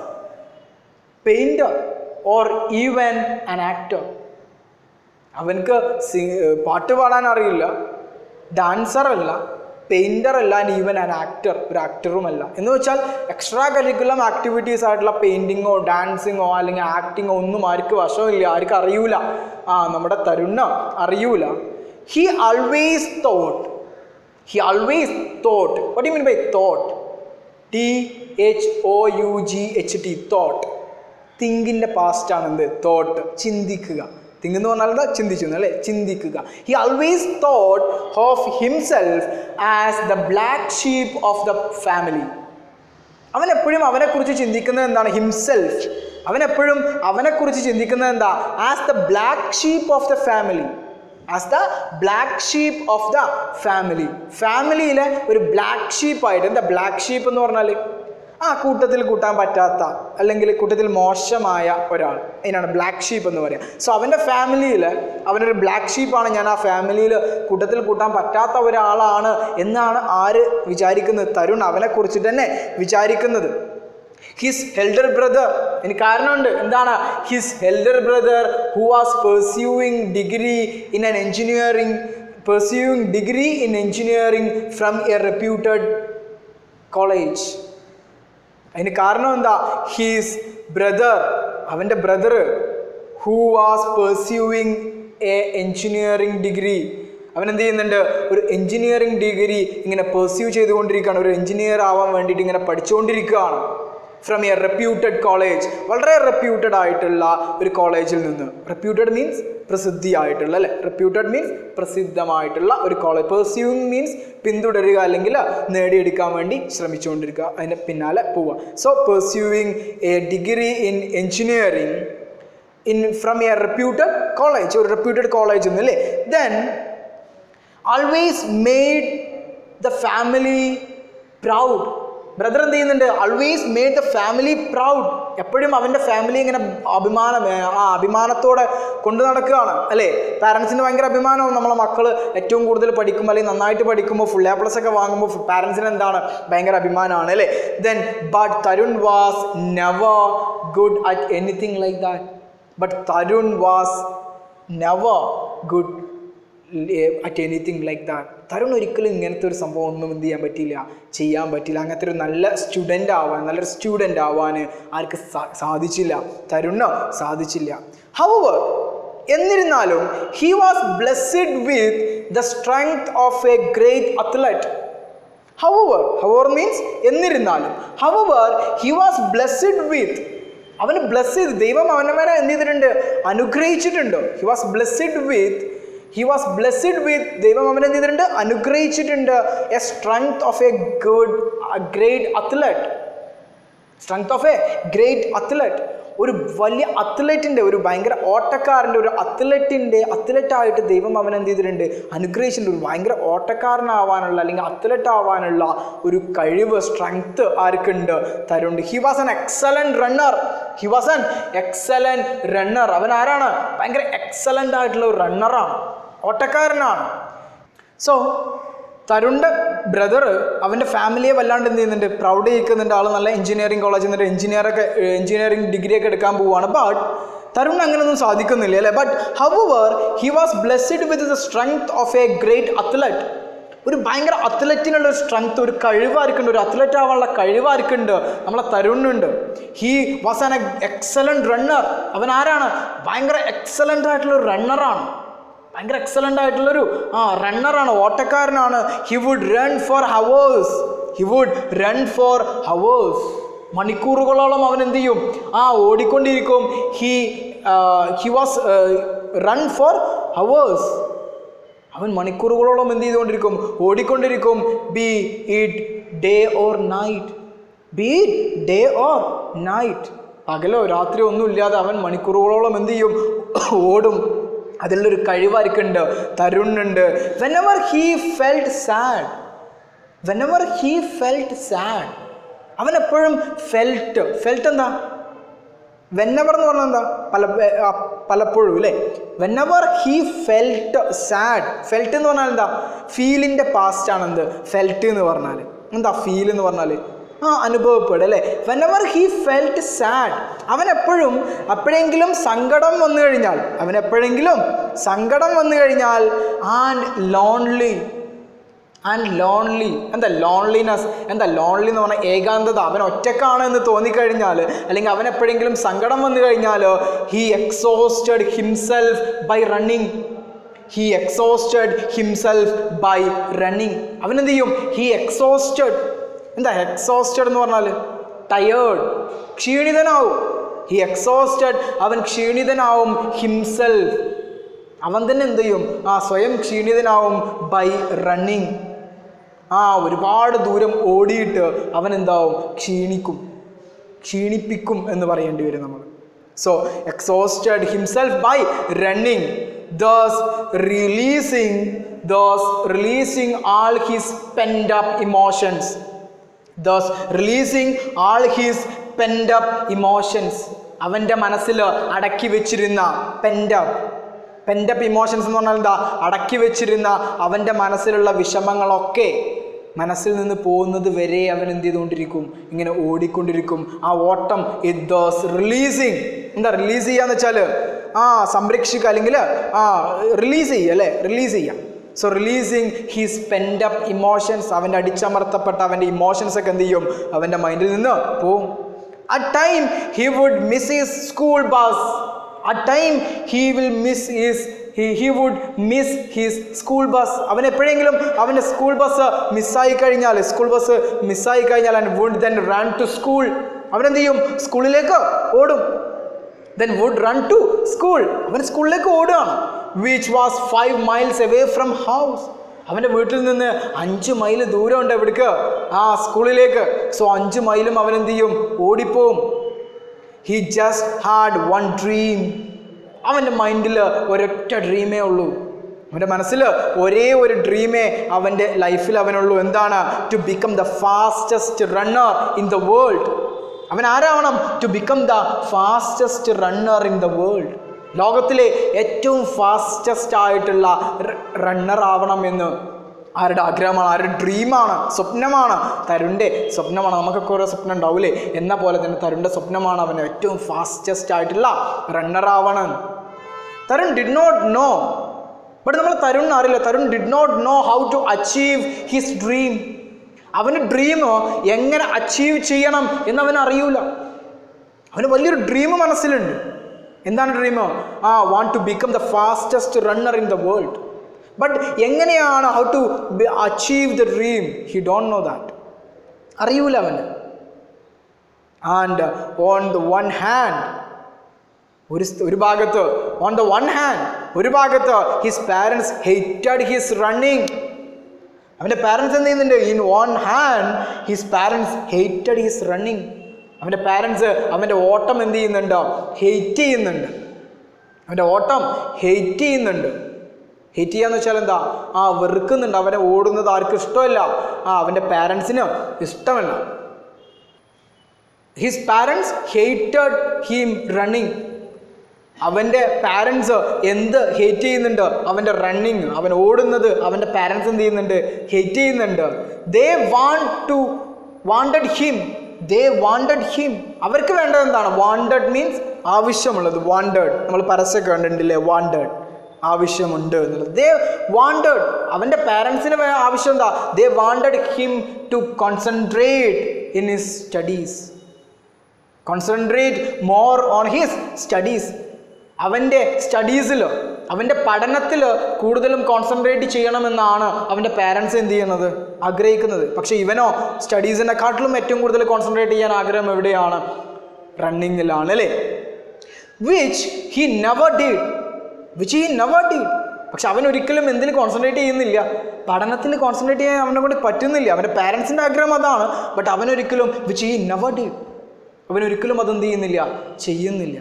painter or even an actor അവനക്ക് സി പാട്ട് പാടാൻ അറിയില്ല ഡാൻസർ അല്ല പെയിൻറ്റർ അല്ല ആൻഡ് ഈവൻ ആൻ ആക്ടർ ഒരു ആക്ടറുമല്ല എന്ന് വെച്ചാൽ എക്സ്ട്രാ കരിക്കുലം ആക്ടിവിറ്റീസ് ആയിട്ടുള്ള പെയിൻറ്റിങ്ങോ ഡാൻസിങ്ങോ അല്ലെങ്കിൽ ആക്ടിങ്ങോ ഒന്നും ആർക്ക് വശമില്ല ആർക്ക് അറിയൂല ആ നമ്മുടെ തരുണ അറിയൂല he always thought he always thought what you mean by thought T H O U G H T thought തിങ്കിൻ്റെ പാസ്റ്റ് ആണ് എന്ത് തോട്ട് ചിന്തിക്കുക തിങ്ക് എന്ന് പറഞ്ഞാൽ എന്താ ചിന്തിച്ചു അല്ലേ ചിന്തിക്കുക he always thought of himself as the black sheep of the family അവൻ എപ്പോഴും അവനെക്കുറിച്ച് ചിന്തിക്കുന്നത് എന്താണ് ഹിംസെൽഫ് അവൻ എപ്പോഴും അവനെക്കുറിച്ച് ചിന്തിക്കുന്നത് എന്താ as the black sheep of the family as the black sheep of the family ഫാമിലിയിലെ ഒരു ബ്ലാക്ക് ഷീപ്പായിട്ട് എന്താ ബ്ലാക്ക് ഷീപ്പ് എന്ന് പറഞ്ഞാൽ ആ കൂട്ടത്തിൽ കൂട്ടാൻ പറ്റാത്ത അല്ലെങ്കിൽ കൂട്ടത്തിൽ മോശമായ ഒരാൾ അതിനാണ് ബ്ലാക്ക് ഷീപ്പ് എന്ന് പറയുക സോ അവൻ്റെ ഫാമിലിയിൽ അവനൊരു ബ്ലാക്ക് ഷീപ്പാണ് ഞാൻ ആ ഫാമിലിയിൽ കൂട്ടത്തിൽ കൂട്ടാൻ പറ്റാത്ത ഒരാളാണ് എന്നാണ് ആര് വിചാരിക്കുന്നത് തരുൺ അവനെക്കുറിച്ച് തന്നെ വിചാരിക്കുന്നത് ഹിസ് ഹെൽഡർ ബ്രദർ എനിക്ക് കാരണമുണ്ട് എന്താണ് his elder brother who was pursuing degree in an engineering pursuing degree in engineering from a reputed college അതിന് കാരണം എന്താ ഹീസ് ബ്രദർ അവൻ്റെ brother who was pursuing a engineering degree അവൻ എന്ത് ചെയ്യുന്നുണ്ട് ഒരു എൻജിനീയറിംഗ് ഡിഗ്രി ഇങ്ങനെ പെർസ്യൂ ചെയ്തുകൊണ്ടിരിക്കുകയാണ് ഒരു എഞ്ചിനീയർ ആവാൻ വേണ്ടിയിട്ട് ഇങ്ങനെ പഠിച്ചുകൊണ്ടിരിക്കുകയാണ് ഫ്രം എ റെപ്യൂട്ടഡ് കോളേജ് വളരെ റെപ്യൂട്ടഡ് ആയിട്ടുള്ള ഒരു കോളേജിൽ നിന്ന് റെപ്യൂട്ടഡ് മീൻസ് പ്രസിദ്ധിയായിട്ടുള്ള അല്ലേ റെപ്യൂട്ടഡ് മീൻസ് പ്രസിദ്ധമായിട്ടുള്ള ഒരു കോളേജ് പെർസ്യൂയിങ് മീൻസ് പിന്തുടരുക അല്ലെങ്കിൽ നേടിയെടുക്കാൻ വേണ്ടി ശ്രമിച്ചുകൊണ്ടിരിക്കുക അതിൻ്റെ പിന്നാലെ പോവുക so pursuing a degree in engineering in from a reputed college ഒരു റെപ്യൂട്ടഡ് കോളേജ് എന്നല്ലേ then always made the family proud brother എന്ത് ചെയ്യുന്നുണ്ട് always made the family proud എപ്പോഴും അവൻ്റെ ഫാമിലി ഇങ്ങനെ അഭിമാനം ഏ, ആ അഭിമാനത്തോടെ കൊണ്ടു നടക്കുകയാണ് അല്ലേ പാരൻസിന് ഭയങ്കര അഭിമാനവും നമ്മളെ മക്കൾ ഏറ്റവും കൂടുതൽ പഠിക്കുമ്പോൾ അല്ലെങ്കിൽ നന്നായിട്ട് പഠിക്കുമ്പോൾ ഫുൾ എ പ്ലസ് ഒക്കെ വാങ്ങുമ്പോൾ പാരൻസിന് എന്താണ് ഭയങ്കര അഭിമാനമാണ് അല്ലേ then but Tarun was never good at anything like that but Tarun was never good at anything like that Tarun ഒരിക്കലും ഇങ്ങനത്തെ ഒരു സംഭവം ഒന്നും എന്ത് ചെയ്യാൻ പറ്റില്ല ചെയ്യാൻ പറ്റില്ല അങ്ങനത്തെ ഒരു നല്ല സ്റ്റുഡൻ്റ് ആവാൻ നല്ലൊരു സ്റ്റുഡൻ്റ് ആവാൻ ആർക്ക് സാ- സാധിച്ചില്ല തരുണിനോ സാധിച്ചില്ല ഹവർ എന്നിരുന്നാലും he was blessed with the strength of a great athlete however however means എന്നിരുന്നാലും however he was blessed with അവന് ബ്ലെസ് ചെയ്ത് ദൈവം അവനവനെ എന്ത് ചെയ്തിട്ടുണ്ട് അനുഗ്രഹിച്ചിട്ടുണ്ട് he was blessed with he was blessed with ദൈവം അവനെ എന്ത് ചെയ്തിട്ടുണ്ട് അനുഗ്രഹിച്ചിട്ടുണ്ട് a strength of a good great athlete strength of a great athlete ഒരു വലിയ അത്ലറ്റിൻ്റെ ഒരു ഭയങ്കര ഓട്ടക്കാരൻ്റെ ഒരു അത്ലറ്റിൻ്റെ അത്ലറ്റായിട്ട് ദൈവം അവൻ എന്ത് ചെയ്തിട്ടുണ്ട് അനുഗ്രഹിച്ചിട്ടുണ്ട് ഒരു ഭയങ്കര ഓട്ടക്കാരനാവാനുള്ള അല്ലെങ്കിൽ അത്ലറ്റ് ആവാനുള്ള ഒരു കഴിവ് സ്ട്രെങ്ത് ആർക്കുണ്ട് തരുണ്ട് he was an excellent runner he was an excellent runner അവൻ ആരാണ് ഭയങ്കര എക്സലൻ്റ് ആയിട്ടുള്ള ഒരു റണ്ണറാണ് ഓട്ടക്കാരനാണ് സോ തരുണിൻ്റെ ബ്രദർ അവൻ്റെ ഫാമിലിയെ വല്ലാണ്ട് എന്ത് ചെയ്യുന്നുണ്ട് പ്രൗഡ് ചെയ്യിക്കുന്നുണ്ട് ആൾ നല്ല എഞ്ചിനീയറിംഗ് കോളേജിൽ നിന്നിട്ട് എഞ്ചിനീയറൊക്കെ എഞ്ചിനീയറിംഗ് ഡിഗ്രി ഒക്കെ എടുക്കാൻ പോവുകയാണ് ബട്ട് തരുൺ അങ്ങനെയൊന്നും സാധിക്കുന്നില്ല അല്ലേ but however he was blessed with the strength of a great athlete ഒരു ഭയങ്കര അത്ലറ്റിനുള്ള ഒരു സ്ട്രെങ്ത് ഒരു കഴിവാർക്കുണ്ട് ഒരു അത്ലറ്റ് ആവാനുള്ള കഴിവാർക്കുണ്ട് നമ്മളെ തരുണുണ്ട് he was an excellent runner അവൻ ആരാണ് ഭയങ്കര എക്സലൻ്റ് ആയിട്ടുള്ള ഒരു റണ്ണറാണ് ഭയങ്കര എക്സലൻ്റ് ആയിട്ടുള്ളൊരു ആ റണ്ണറാണ് ഓട്ടക്കാരനാണ് he would run for hours he would run for hours മണിക്കൂറുകളോളം അവൻ എന്ത് ചെയ്യും ആ ഓടിക്കൊണ്ടിരിക്കും he he was run for hours അവൻ മണിക്കൂറുകളോളം എന്ത് ചെയ്തുകൊണ്ടിരിക്കും ഓടിക്കൊണ്ടിരിക്കും be it day or night be day or night പകലോ രാത്രിയോ ഒന്നുമില്ലാതെ അവൻ മണിക്കൂറുകളോളം എന്ത് ചെയ്യും ഓടും അതിലൊരു കഴിവാർക്കുണ്ട് തരുണുണ്ട് whenever he felt sad whenever he felt sad അവൻ എപ്പോഴും ഫെൽറ്റ് ഫെൽറ്റ് എന്താ വെന്നവർ എന്ന് പറഞ്ഞാൽ എന്താ പല ആ, പലപ്പോഴും അല്ലേ whenever he felt sad felt എന്ന് പറഞ്ഞാൽ എന്താ ഫീലിൻ്റെ പാസ്റ്റ് ആണ് എന്ത് ഫെൽറ്റ് എന്ന് പറഞ്ഞാൽ എന്താ ഫീൽ എന്ന് പറഞ്ഞാൽ ആ അനുഭവപ്പെടും അല്ലേ വെനവർ ഹീ ഫെൽറ്റ് സാഡ് അവൻ എപ്പോഴും എപ്പോഴെങ്കിലും സങ്കടം വന്നു കഴിഞ്ഞാൽ അവൻ എപ്പോഴെങ്കിലും സങ്കടം വന്നു കഴിഞ്ഞാൽ ആൻഡ് ലോൺലി ആൻഡ് ലോൺലി എന്താ ലോൺലിനെസ് എന്താ ലോൺലി എന്ന് പറഞ്ഞാൽ ഏകാന്തത അവൻ ഒറ്റക്കാണ് എന്ന് തോന്നിക്കഴിഞ്ഞാൽ അല്ലെങ്കിൽ അവൻ എപ്പോഴെങ്കിലും സങ്കടം വന്നു കഴിഞ്ഞാൽ he exhausted himself by running he exhausted himself by running അവൻ എന്ത് ചെയ്യും ഹീ എക്സോസ്റ്റഡ് എന്താ എക്സോസ്റ്റഡ് എന്ന് പറഞ്ഞാൽ ടയേർഡ് ക്ഷീണിതനാവും ഹി എക്സോസ്റ്റഡ് അവൻ ക്ഷീണിതനാവും ഹിംസെൽഫ് അവൻ തന്നെ എന്ത് ചെയ്യും ആ സ്വയം ക്ഷീണിതനാവും ബൈ റണ്ണിങ് ആ ഒരുപാട് ദൂരം ഓടിയിട്ട് അവൻ എന്താവും ക്ഷീണിക്കും ക്ഷീണിപ്പിക്കും എന്ന് പറയേണ്ടി വരും നമ്മൾ so exhausted himself by running thus releasing thus releasing all his pent up emotions thus releasing all his pent up emotions അവൻ്റെ മനസ്സിൽ അടക്കി വെച്ചിരുന്ന പെൻഡപ്പ് പെൻഡപ്പ് ഇമോഷൻസ് എന്ന് പറഞ്ഞാൽ എന്താ അടക്കി വെച്ചിരുന്ന അവൻ്റെ മനസ്സിലുള്ള വിഷമങ്ങളൊക്കെ മനസ്സിൽ നിന്ന് പോകുന്നത് വരെ അവൻ എന്ത് ചെയ്തുകൊണ്ടിരിക്കും ഇങ്ങനെ ഓടിക്കൊണ്ടിരിക്കും ആ ഓട്ടം ഇറ്റ് ദോസ് റിലീസിങ് എന്താ റിലീസ് ചെയ്യാന്ന് വെച്ചാൽ ആ സംരക്ഷിക്കുക അല്ലെങ്കിൽ ആ റിലീസ് ചെയ്യുക അല്ലേ റിലീസ് ചെയ്യാം so releasing his pent up emotions അവൻ്റെ അടിച്ചമർത്തപ്പെട്ട അവൻ്റെ ഇമോഷൻസ് ഒക്കെ എന്ത് ചെയ്യും അവൻ്റെ മൈൻഡിൽ നിന്ന് പോവും a time he would miss his school bus a time he will miss his he would miss his school bus അവൻ എപ്പോഴെങ്കിലും അവൻ്റെ സ്കൂൾ ബസ് മിസ്സായി കഴിഞ്ഞാൽ സ്കൂൾ ബസ് മിസ്സായി കഴിഞ്ഞാൽ and would then run to school അവനെന്ത് ചെയ്യും സ്കൂളിലേക്ക് ഓടും then would run to school അവൻ സ്കൂളിലേക്ക് ഓടുകയാണ് which was five miles away from house അവൻ്റെ വീട്ടിൽ നിന്ന് അഞ്ച് മൈൽ ദൂരമുണ്ട് എവിടേക്ക് ആ സ്കൂളിലേക്ക് സോ അഞ്ച് മൈലും അവൻ എന്ത് ചെയ്യും ഓടിപ്പോവും he just had one dream അവൻ്റെ മൈൻഡിൽ ഒരൊറ്റ ഡ്രീമേ ഉള്ളൂ അവൻ്റെ മനസ്സിൽ ഒരേ ഒരു ഡ്രീമേ അവൻ്റെ ലൈഫിൽ അവനുള്ളൂ എന്താണ് to become the fastest runner in the world അവൻ ആരാവണം to become the fastest runner in the world ലോകത്തിലെ ഏറ്റവും ഫാസ്റ്റസ്റ്റ് ആയിട്ടുള്ള റണ്ണർ ആവണം എന്ന് ആരുടെ ആഗ്രഹമാണ് ആരുടെ ഡ്രീമാണ് സ്വപ്നമാണ് തരുണിൻ്റെ സ്വപ്നമാണ് നമുക്കൊക്കെ ഓരോ സ്വപ്നം ഉണ്ടാവില്ലേ എന്ന പോലെ തന്നെ തരുണിൻ്റെ സ്വപ്നമാണ് അവൻ ഏറ്റവും ഫാസ്റ്റസ്റ്റ് ആയിട്ടുള്ള റണ്ണർ ആവണം Tarun did not know but നമ്മൾ തരുൺ അറിയില്ല Tarun did not know how to achieve his dream അവന് ഡ്രീം എങ്ങനെ അച്ചീവ് ചെയ്യണം എന്ന് അവന് അറിയൂല അവന് വലിയൊരു ഡ്രീം മനസ്സിലുണ്ട് എന്താണ് ഡ്രീം ആ want to become the fastest runner in the world but എങ്ങനെയാണ് how to achieve the dream he don't know that അറിയൂല അവന് and on the one hand ഒരു സ്- ഒരു ഭാഗത്ത് ഓൺ ദ വൺ ഹാൻഡ് ഒരു ഭാഗത്ത് his parents hated his running അവൻ്റെ പാരൻസ് എന്ത് ചെയ്യുന്നുണ്ട് in one hand his parents hated his running അവൻ്റെ പാരൻസ് അവൻ്റെ ഓട്ടം എന്ത് ചെയ്യുന്നുണ്ട് ഹെയ്റ്റ് ചെയ്യുന്നുണ്ട് അവൻ്റെ ഓട്ടം ഹെയ്റ്റ് ചെയ്യുന്നുണ്ട് ഹെയ്റ്റ് ചെയ്യാന്ന് വെച്ചാൽ എന്താ ആ വെറുക്കുന്നുണ്ട് അവനെ ഓടുന്നത് ആർക്കും ഇഷ്ടമല്ല ആ അവൻ്റെ പാരൻസിന് ഇഷ്ടമല്ല his parents hated him running അവൻ്റെ പാരൻസ് എന്ത് ഹേറ്റ് ചെയ്യുന്നുണ്ട് അവൻ്റെ റണ്ണിങ് അവൻ ഓടുന്നത് അവൻ്റെ പാരൻസ് എന്ത് ചെയ്യുന്നുണ്ട് ഹേറ്റ് ചെയ്യുന്നുണ്ട് they want to wanted him they wanted him അവർക്ക് വേണ്ടത് എന്താണ് വാണ്ടഡ് മീൻസ് ആവശ്യമുള്ളത് വാണ്ടഡ് നമ്മൾ പരസ്യമൊക്കെ കണ്ടിട്ടില്ലേ വാണ്ടഡ് ആവശ്യമുണ്ട് എന്നുള്ളത് ദേ വാണ്ടഡ് അവൻ്റെ പാരൻസിന് ആവശ്യം എന്താ they wanted him to concentrate in his studies concentrate more on his studies അവൻ്റെ സ്റ്റഡീസിൽ അവൻ്റെ പഠനത്തിൽ കൂടുതലും കോൺസെൻട്രേറ്റ് ചെയ്യണമെന്നാണ് അവൻ്റെ പാരൻസ് എന്ത് ചെയ്യുന്നത് ആഗ്രഹിക്കുന്നത് പക്ഷേ ഇവനോ സ്റ്റഡീസിനെക്കാട്ടിലും ഏറ്റവും കൂടുതൽ കോൺസെൻട്രേറ്റ് ചെയ്യാൻ ആഗ്രഹം എവിടെയാണ് റണ്ണിങ്ങിലാണ് അല്ലേ which he never did which he never did പക്ഷെ അവൻ ഒരിക്കലും എന്തിൽ കോൺസെൻട്രേറ്റ് ചെയ്യുന്നില്ല പഠനത്തിൽ കോൺസെൻട്രേറ്റ് ചെയ്യാൻ അവനെ കൊണ്ട് പറ്റുന്നില്ല അവൻ്റെ പാരൻസിൻ്റെ ആഗ്രഹം അതാണ് ബട്ട് അവനൊരിക്കലും വിച്ച് ഈ നെവർ ഡി അവനൊരിക്കലും അതെന്ത് ചെയ്യുന്നില്ല ചെയ്യുന്നില്ല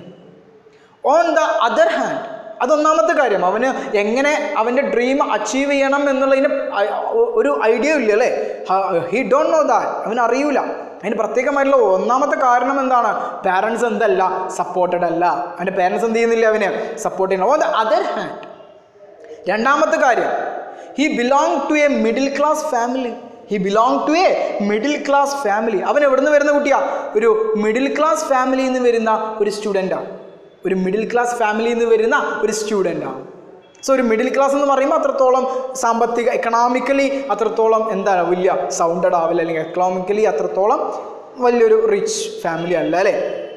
ഓൺ ദ അതർ ഹാൻഡ് അതൊന്നാമത്തെ കാര്യം അവന് എങ്ങനെ അവൻ്റെ ഡ്രീം അച്ചീവ് ചെയ്യണം എന്നുള്ളതിന് ഐ- ഒരു ഐഡിയ ഇല്ല അല്ലേ ഹി ഡോണ്ട് നോ ദാറ്റ് അവന് അറിയൂല അതിന് പ്രത്യേകമായിട്ടുള്ള ഒന്നാമത്തെ കാരണം എന്താണ് പാരൻസ് എന്തല്ല സപ്പോർട്ടഡ് അല്ല അവൻ്റെ പാരൻസ് എന്ത് ചെയ്യുന്നില്ല അവന് സപ്പോർട്ട് ചെയ്യണം ഓൺ ദ അതർ ഹാൻഡ് രണ്ടാമത്തെ കാര്യം he belong to a middle class family he belong to a middle class family അവൻ എവിടെ നിന്ന് വരുന്ന കുട്ടിയാ ഒരു മിഡിൽ ക്ലാസ് ഫാമിലിയിൽ നിന്ന് വരുന്ന ഒരു സ്റ്റുഡൻ്റാണ് ഒരു മിഡിൽ ക്ലാസ് ഫാമിലിയിൽ നിന്ന് വരുന്ന ഒരു സ്റ്റുഡൻ്റാണ് സോ ഒരു മിഡിൽ ക്ലാസ് എന്ന് പറയുമ്പോൾ അത്രത്തോളം സാമ്പത്തിക എക്കണോമിക്കലി അത്രത്തോളം എന്താണ് വലിയ സൗണ്ടഡ് ആവില്ല അല്ലെങ്കിൽ എക്കണോമിക്കലി അത്രത്തോളം വലിയൊരു റിച്ച് ഫാമിലി അല്ല അല്ലേ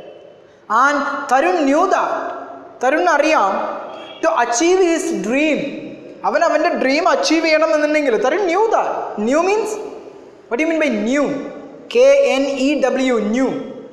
and Tarun knew that Tarun അറിയാം ടു അച്ചീവ് ഹിസ് ഡ്രീം അവൻ അവൻ്റെ ഡ്രീം അച്ചീവ് ചെയ്യണം എന്നുണ്ടെങ്കിൽ Tarun knew that knew means what you mean by knew K N E W knew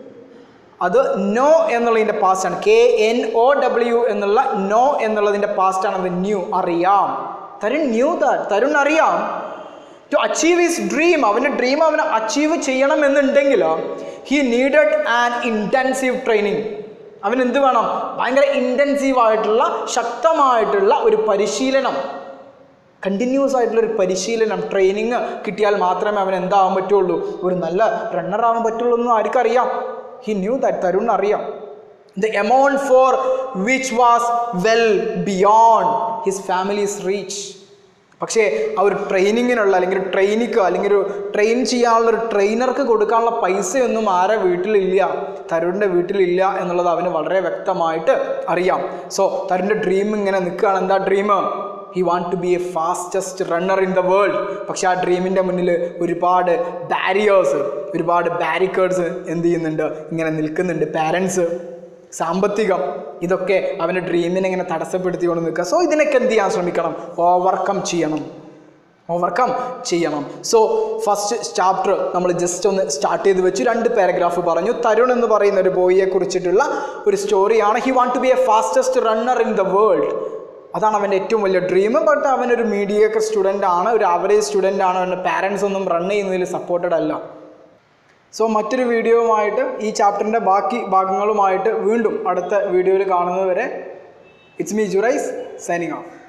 അത് നോ എന്നുള്ളതിൻ്റെ പാസ്റ്റാണ് കെ എൻ ഒ ഡബ്ല്യു എന്നുള്ള നോ എന്നുള്ളതിൻ്റെ പാസ്റ്റാണ് അത് ന്യൂ അറിയാം തരുൺ ന്യൂ ദാറ്റ് തരുൺ അറിയാം ടു അച്ചീവ് ഹിസ് ഡ്രീം അവൻ്റെ ഡ്രീം അവന് അച്ചീവ് ചെയ്യണം എന്നുണ്ടെങ്കിൽ he needed an intensive training അവൻ എന്ത് വേണം ഭയങ്കര ഇൻറ്റൻസീവ് ആയിട്ടുള്ള ശക്തമായിട്ടുള്ള ഒരു പരിശീലനം കണ്ടിന്യൂസ് ആയിട്ടുള്ള ഒരു പരിശീലനം ട്രെയിനിങ് കിട്ടിയാൽ മാത്രമേ അവൻ എന്താവാൻ പറ്റുള്ളൂ ഒരു നല്ല റണ്ണർ ആവാൻ പറ്റുള്ളൂ എന്ന് ആർക്കറിയാം ഹി ന്യൂ ദാറ്റ് തരുൺ അറിയാം the amount for which was well beyond his family's reach പക്ഷേ ആ ഒരു ട്രെയിനിങ്ങിനുള്ള അല്ലെങ്കിൽ ഒരു ട്രെയിനിക്ക് അല്ലെങ്കിൽ ഒരു ട്രെയിൻ ചെയ്യാനുള്ള ഒരു ട്രെയിനർക്ക് കൊടുക്കാനുള്ള പൈസയൊന്നും ആരെ വീട്ടിലില്ല തരുണിൻ്റെ വീട്ടിലില്ല എന്നുള്ളത് അവന് വളരെ വ്യക്തമായിട്ട് അറിയാം സോ തരുണിൻ്റെ ഡ്രീം ഇങ്ങനെ നിൽക്കുകയാണ് എന്താ dream he want to be a fastest runner in the world പക്ഷേ ആ ഡ്രീമിൻ്റെ മുന്നിൽ ഒരുപാട് ബാരിയേഴ്സ് ഒരുപാട് ബാരിക്കേഡ്സ് എന്ത് ചെയ്യുന്നുണ്ട് ഇങ്ങനെ നിൽക്കുന്നുണ്ട് പാരൻസ് സാമ്പത്തികം ഇതൊക്കെ അവൻ്റെ ഡ്രീമിനെ ഇങ്ങനെ തടസ്സപ്പെടുത്തിക്കൊണ്ട് നിൽക്കുക സോ ഇതിനൊക്കെ എന്ത് ചെയ്യാൻ ശ്രമിക്കണം ഓവർകം ചെയ്യണം ഓവർകം ചെയ്യണം സോ ഫസ്റ്റ് ചാപ്റ്റർ നമ്മൾ ജസ്റ്റ് ഒന്ന് സ്റ്റാർട്ട് ചെയ്ത് വെച്ചു രണ്ട് പാരഗ്രാഫ് പറഞ്ഞു തരുൺ എന്ന് പറയുന്ന ഒരു ബോയിയെ കുറിച്ചിട്ടുള്ള ഒരു സ്റ്റോറിയാണ് he want to be a fastest runner in the world അതാണ് അവൻ്റെ ഏറ്റവും വലിയ ഡ്രീം ബട്ട് അവനൊരു മീഡിയൊക്കെ സ്റ്റുഡൻ്റ് ആണ് ഒരു ആവറേജ് സ്റ്റുഡൻ്റ് ആണ് അവൻ്റെ പാരൻസ് ഒന്നും റൺ ചെയ്യുന്നതിൽ സപ്പോർട്ടഡ് അല്ല സോ മറ്റൊരു വീഡിയോവുമായിട്ട് ഈ ചാപ്റ്ററിൻ്റെ ബാക്കി ഭാഗങ്ങളുമായിട്ട് വീണ്ടും അടുത്ത വീഡിയോയിൽ കാണുന്നത് വരെ it's me Juraiz signing of